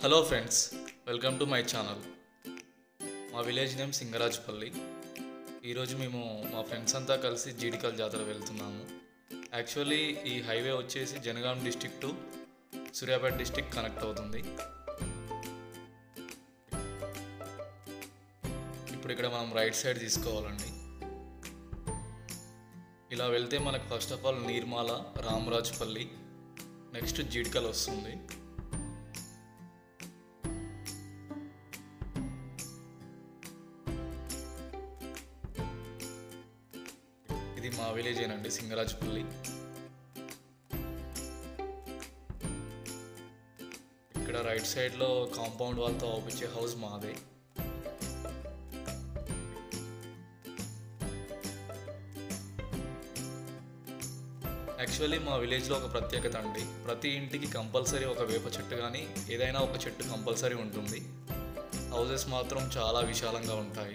Hello friends welcome to my channel మా village name Singarajpalli ఈరోజు మేము మా ఫ్రెండ్స్ అంతా కలిసి జీడికల్ జాతర వెళ్తున్నాము యాక్చువల్లీ ఈ హైవే వచ్చేసి Jangaon district to Suryapet district connect అవుతుంది ఇప్పుడు ఇక్కడ మనం రైట్ సైడ్ తీసుకోవాలండి ఇలా వెళ్తే మనకు first of all Nirmala Ramarajpalli next Jeedikal వస్తుంది ఇది మా విలేజ్ ఏనండి సింగరాజ్పల్లి ఇక్కడ రైట్ సైడ్లో కాంపౌండ్ వాళ్ళతో అవుపించే హౌస్ మాదే యాక్చువల్లీ మా విలేజ్లో ఒక ప్రత్యేకత అండి ప్రతి ఇంటికి కంపల్సరీ ఒక వేప చెట్టు కానీ ఏదైనా ఒక చెట్టు కంపల్సరీ ఉంటుంది హౌసెస్ మాత్రం చాలా విశాలంగా ఉంటాయి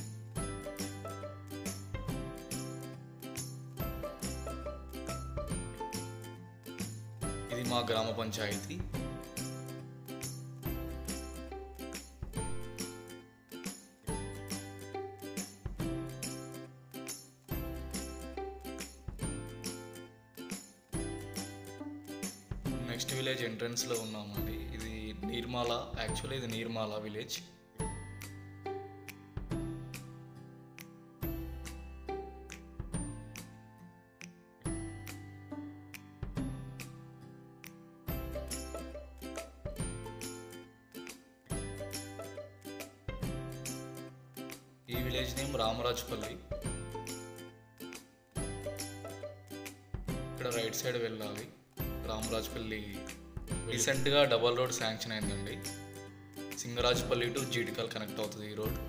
ఇది మా గ్రామ పంచాయతీ నెక్స్ట్ విలేజ్ ఎంట్రన్స్లో ఉన్నామండి ఇది నీర్మాల యాక్చువల్లీ ఇది నీర్మాల విలేజ్ ఈ విలేజ్ నేమ్ రామరాజపల్లి ఇక్కడ రైట్ సైడ్ వెళ్ళాలి రామరాజపల్లి రీసెంట్గా డబల్ రోడ్ శాంక్షన్ అయిందండి సింగరాజపల్లి టు జీడికల్ కనెక్ట్ అవుతుంది ఈ రోడ్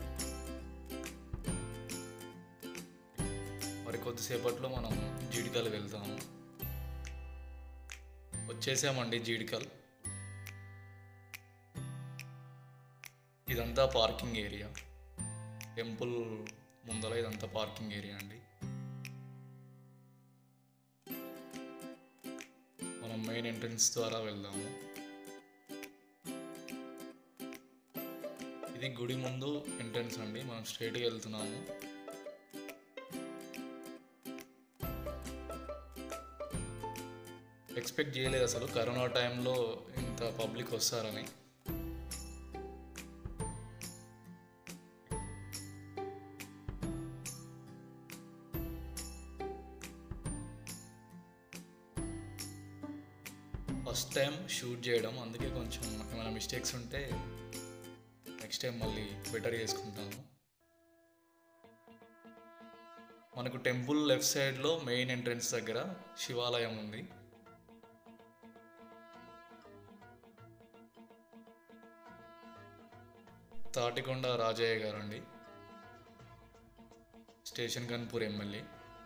మరి కొద్దిసేపట్లో మనం జీడికల్ వెళ్తాము వచ్చేసామండి జీడికల్ ఇదంతా పార్కింగ్ ఏరియా టెంపుల్ ముందర ఇదంతా పార్కింగ్ ఏరియా అండి మనం మెయిన్ ఎంట్రన్స్ ద్వారా వెళ్దాము ఇది గుడి ముందు ఎంట్రన్స్ అండి మనం స్ట్రైట్గా వెళ్తున్నాము ఎక్స్పెక్ట్ చేయలేదు అసలు కరోనా టైంలో ఇంత పబ్లిక్ వస్తారని ఫస్ట్ టైం షూట్ చేయడం అందుకే కొంచెం ఏమైనా మిస్టేక్స్ ఉంటే నెక్స్ట్ టైం మళ్ళీ బెటర్ చేసుకుంటాము మనకు టెంపుల్ లెఫ్ట్ సైడ్లో మెయిన్ ఎంట్రన్స్ దగ్గర శివాలయం ఉంది తాటికొండ రాజయ్య గారు అండి స్టేషన్ కన్పూర్ ఎమ్మెల్యే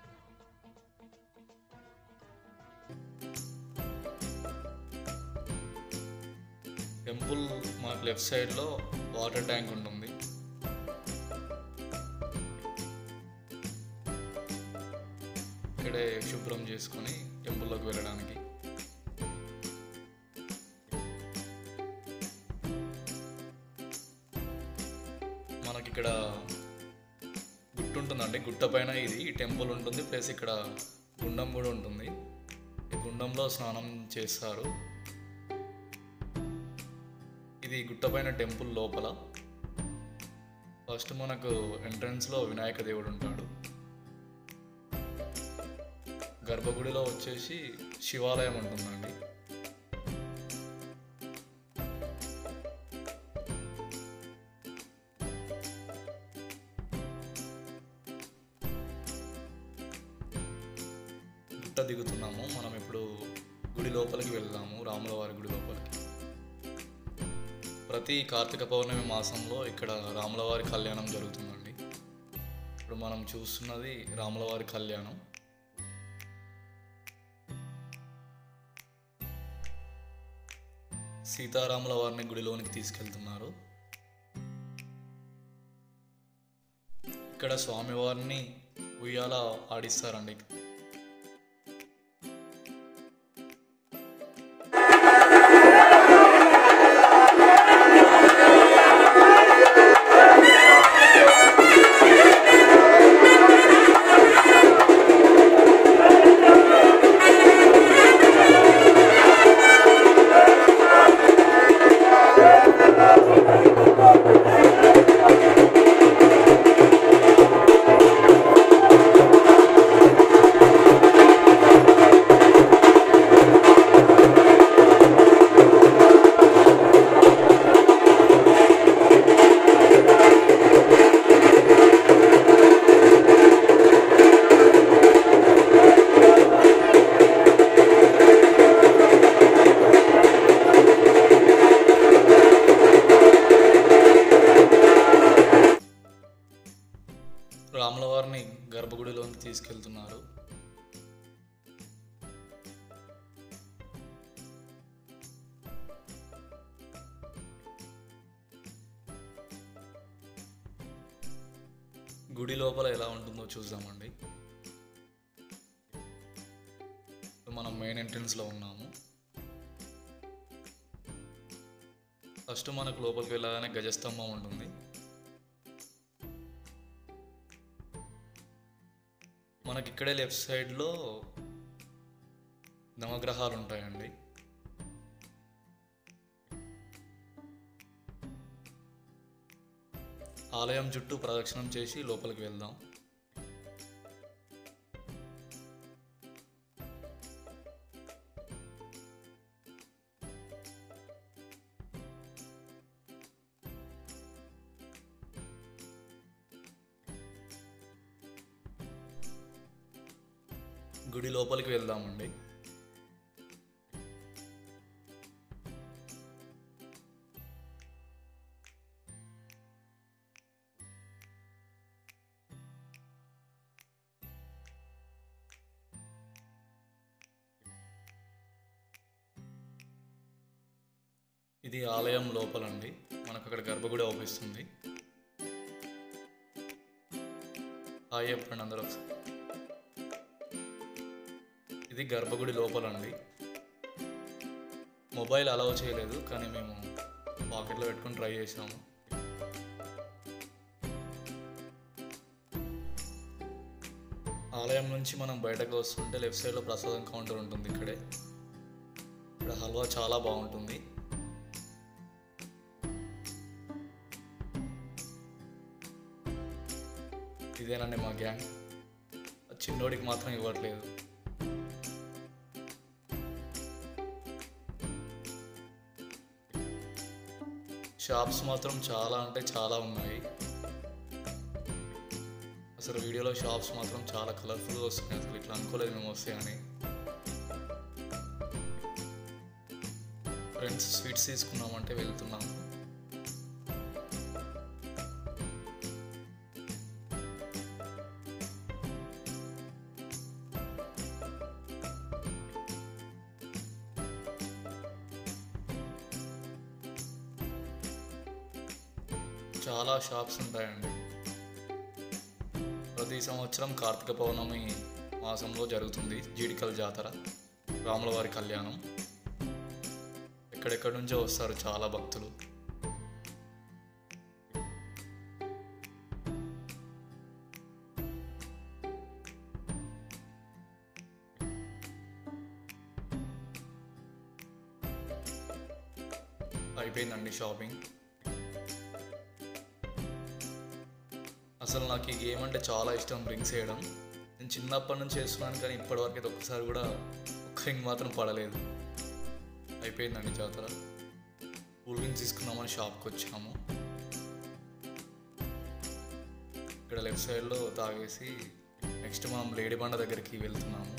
టెంపుల్ మాకు లెఫ్ట్ సైడ్లో వాటర్ ట్యాంక్ ఉంటుంది ఇక్కడే శుభ్రం చేసుకొని టెంపుల్లోకి వెళ్ళడానికి మనకి ఇక్కడ గుట్ట ఉంటుందండి గుట్ట పైన ఇది ఈ టెంపుల్ ఉంటుంది ప్లస్ ఇక్కడ గుండం కూడా ఉంటుంది ఈ గుండంలో స్నానం చేస్తారు ఇది గుట్టపైన టెంపుల్ లోపల ఫస్ట్ మనకు ఎంట్రన్స్లో వినాయక దేవుడు ఉంటాడు గర్భగుడిలో వచ్చేసి శివాలయం ఉంటుందండి గుట్ట దిగుతున్నాము మనం ఇప్పుడు గుడి లోపలికి వెళ్దాము రాముల వారి గుడి లోపలికి ప్రతి కార్తీక పౌర్ణమి మాసంలో ఇక్కడ రాములవారి కళ్యాణం జరుగుతుందండి ఇప్పుడు మనం చూస్తున్నది రాములవారి కళ్యాణం సీతారాముల వారిని గుడిలోనికి తీసుకెళ్తున్నారు ఇక్కడ స్వామివారిని ఉయ్యాల ఆడిస్తారండి లోపలికి తీసుకెళ్తున్నారు గుడి లోపల ఎలా ఉంటుందో చూద్దామండి మనం మెయిన్ ఎంట్రన్స్లో ఉన్నాము ఫస్ట్ మనకు లోపలికి వెళ్ళగానే గజస్తంభం ఉంటుంది మనకి ఇక్కడే లెఫ్ట్ సైడ్లో నవగ్రహాలు ఉంటాయండి ఆలయం చుట్టూ ప్రదక్షిణం చేసి లోపలికి వెళ్దాం గుడి లోపలికి వెళ్దామండి ఇది ఆలయం లోపలండి మనకు అక్కడ గర్భగుడి అవుపిస్తుంది హాయ్ చెప్పండి అందరూ ఒకసారి ఇది గర్భగుడి లోపలండి మొబైల్ అలౌ చేయలేదు కానీ మేము పాకెట్లో పెట్టుకొని ట్రై చేసాము ఆలయం నుంచి మనం బయటకు వస్తుంటే లెఫ్ట్ సైడ్లో ప్రసాదం కౌంటర్ ఉంటుంది ఇక్కడే ఇక్కడ హల్వా చాలా బాగుంటుంది ఇదేనండి మా గ్యాంగ్ ఆ చిన్నోడికి మాత్రం ఇవ్వట్లేదు షాప్స్ మాత్రం చాలా అంటే చాలా ఉన్నాయి అసలు వీడియోలో షాప్స్ మాత్రం చాలా కలర్ఫుల్గా వస్తున్నాయి అసలు ఇట్లా అనుకోలేదు మేము వస్తాయని ఫ్రెండ్స్ స్వీట్స్ తీసుకున్నామంటే వెళ్తున్నాము చాలా షాప్స్ ఉంటాయండి ప్రతి సంవత్సరం కార్తీక పౌర్ణమి మాసంలో జరుగుతుంది జీడికల్ జాతర రాములవారి కళ్యాణం ఎక్కడెక్కడి నుంచో వస్తారు చాలా భక్తులు అయిపోయిందండి షాపింగ్ అసలు నాకు ఈ గేమ్ అంటే చాలా ఇష్టం రింగ్స్ వేయడం నేను చిన్నప్పటి నుంచి చేస్తున్నాను కానీ ఇప్పటివరకు అయితే ఒక్కసారి కూడా ఒక్క రింగ్ మాత్రం పడలేదు అయిపోయిందండి జాతర కూల్ డ్రింక్స్ తీసుకున్నామని షాప్కి వచ్చాము ఇక్కడ లెఫ్ట్ సైడ్లో తాగేసి నెక్స్ట్ మనం లేడీ బండ దగ్గరికి వెళ్తున్నాము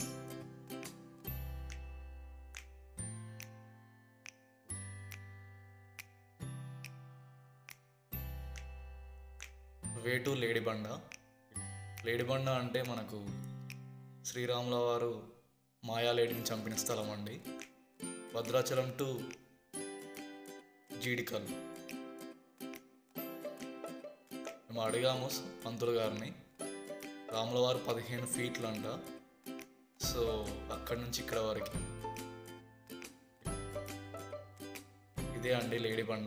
వే టు లేడిబండ లేడిబండ అంటే మనకు శ్రీరాముల వారు మాయాలేడిని చంపిన స్థలం అండి భద్రాచలం టు జీడికల్ మేము అడిగాము పంతులు గారిని రాముల వారు పదిహేను ఫీట్లు అంట సో అక్కడి నుంచి ఇక్కడ వరకు ఇదే అండి లేడిబండ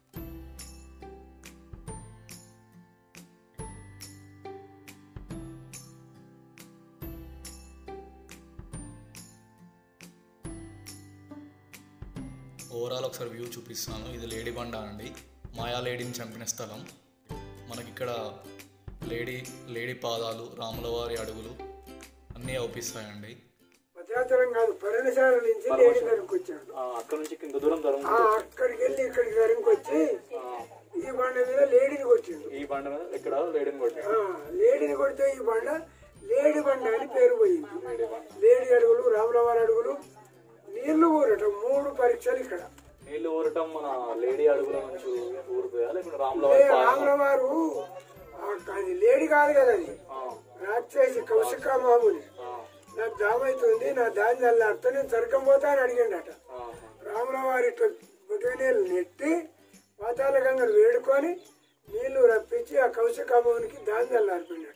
ఓవరాల్ ఒకసారి వ్యూ చూపిస్తాను ఇది లేడీ బండ అండి మాయా లేడీని చంపిన స్థలం మనకి ఇక్కడ లేడీ లేడీ పాదాలు రాములవారి అడుగులు అన్నీ అవుపిస్తాయండి భద్రాచలం కాదు పర్ణశాల నుంచి లేడీ ధరకు వచ్చాడు అక్కడ నుంచి ఇంత దూరం దూరం ఆ అక్కడికి వెళ్ళి ఇక్కడికి ధరకు వచ్చి ఈ బండ మీద లేడీని కొట్టిండు ఈ బండ మీద ఇక్కడ లేడీని కొట్టి ఆ, లేడీని కొడితే ఈ బండ లేడీ బండ అని పేరు పోయింది లేడీ అడుగులు రాములవారి అడుగులు నీళ్లు ఊరటం మూడు పరీక్షలు ఇక్కడ నీళ్లు ఊరటం మన లేడీ అడుగుల నుంచి ఊరిపోయా లేకుంటే రాముల ఏ రాములవారు ఆ, అది లేడీ కాదు కదా అది రాక్షసి కౌశికామాముని నాకు దామైతుంది నా దాని చల్లారితో నేను సరకం పోతా అని అడిగిండట రాముల వారి ఇట్లా బుడ్డి నీళ్ళు నెట్టి పాతాల గంగలు వేడుకొని నీళ్లు రప్పించి ఆ కౌశకామమునికి దాని చల్లారిపోయినట్టు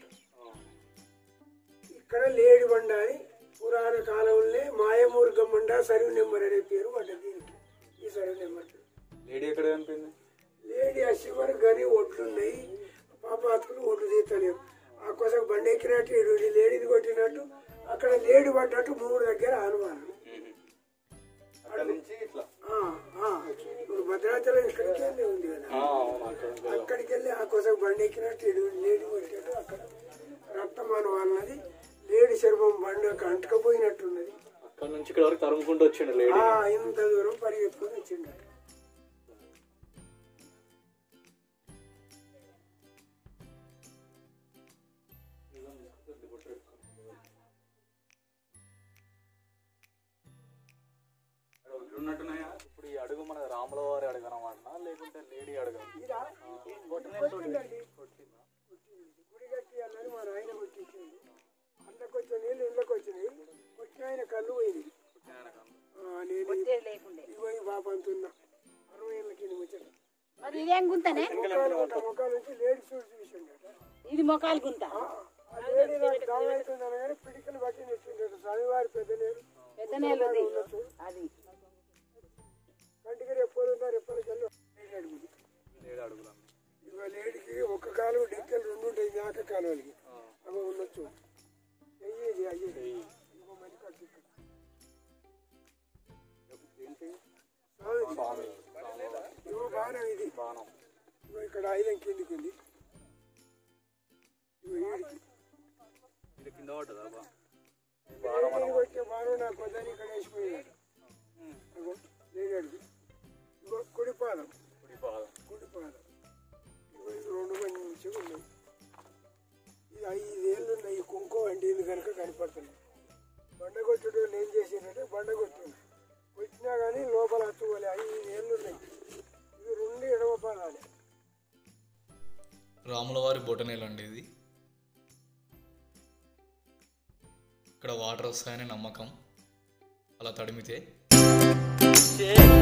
ఇక్కడ లేడి బండ అని పురాణ కాలంలో మాయమూరు గమ్మండ సరువు నెంబర్ అనే పేరు పడ్డది దీనికి ఈ సరువు నెంబర్ లేడీ ఎక్కడ కనిపింది లేడీ ఆ శివరు గని ఒడ్లున్నాయి పాపాతులు ఒడ్లు తీస్తలేవు ఆ కోసం బండి ఎక్కినట్టు ఇడు ఈ లేడీని కొట్టినట్టు అక్కడ లేడి పడ్డట్టు మూడు దగ్గర అనుమానం అక్కడ నుంచి ఇట్లా ఆ, ఆ, ఇప్పుడు భద్రాచలం ఇక్కడికి వెళ్ళి ఉంది కదా ఆ, అవును అక్కడ నుంచి. అక్కడికి వెళ్ళి ఆ కోసం బండి ఎక్కినట్టు ఇడు లేడి కొట్టినట్టు అక్కడ రక్తమానం అన్నది లేడి చర్మం బండి అంటుకపోయినట్టున్నది అక్కడ నుంచి ఇక్కడ వరకు తరుముకుంటూ వచ్చిండు లేడీ ఆ ఇంత దూరం పరిగెత్తుకొని వచ్చిండట ఇప్పుడు ఈ అడుగు మన రాముల వారి అడుగు అనమాట లేకుంటే లేడీ అడుగు ఇదా? కొట్టిందండి. కొట్టింది. గుడి కట్టి అన్నది మా నాయన కొట్టించింది అందులోకి వచ్చిన నీళ్ళు ఇంట్లోకి వచ్చినాయి కొట్టిన ఆయన కళ్ళు పోయింది ఆ, నేను ఇగో ఈ బాబు అంతున్నా అరవై ఏళ్ళ కింద ముచ్చట మరి ఇదేం గుంతనే ముఖాలు కొట్ట ముఖాల నుంచి లేడీ చూసి చూసిండట ఇది మొకాలు గుంత ఆ, ఆ లేడీ నాకు దావ అవుతుంది అనగానే పిడికలు పట్టి నెట్టిండట స్వామివారి పెద్ద లేరు పెద్ద నేలది అది కంటికి రెప్పలు ఉన్నారు రెప్పలకి వెళ్ళి లేడీ అడుగుది లేడీ అడుగులు ఇగో లేడీకి ఒక కాలు డెక్కలు రెండు ఉంటాయి మేక కాలువలకి అవి ఉండొచ్చు చెయ్యి అయ్యేది ఇగో మరి కట్టు ఇక్కడ. స్వామిది. ఇగో బాణం ఇది బాణం ఇగో ఇక్కడ ఐలం కిందికి ఉంది ఇగో ఈడికి ఇది కింద పడ్డదా బా లేడీని కొట్టే బాణం నాకు వద్దని ఇక్కడ వేసిపోయాడు ఇగో లేడీ అడుగు ఇగో కుడి పాదం కుడి పాదం కుడి పాదం ఇగో ఇది రెండు మంచిగా ఉన్నాయి ఇది ఐదేళ్ళు ఉన్నాయి ఈ కుంకుమ అంటే ఇది కనుక కనపడుతుంది బండగొట్టుడు ఏం చేసిందంటే బండగొట్టింది కొట్టినా కానీ లోపల అచ్చుకోలే ఐదేళ్ళు ఉన్నాయి ఇది రెండు ఎడమ పాదాలే రాములవారి బొటనేలు అండి ఇది ఇక్కడ వాటర్ వస్తాయని నమ్మకం అలా తడిమితే చే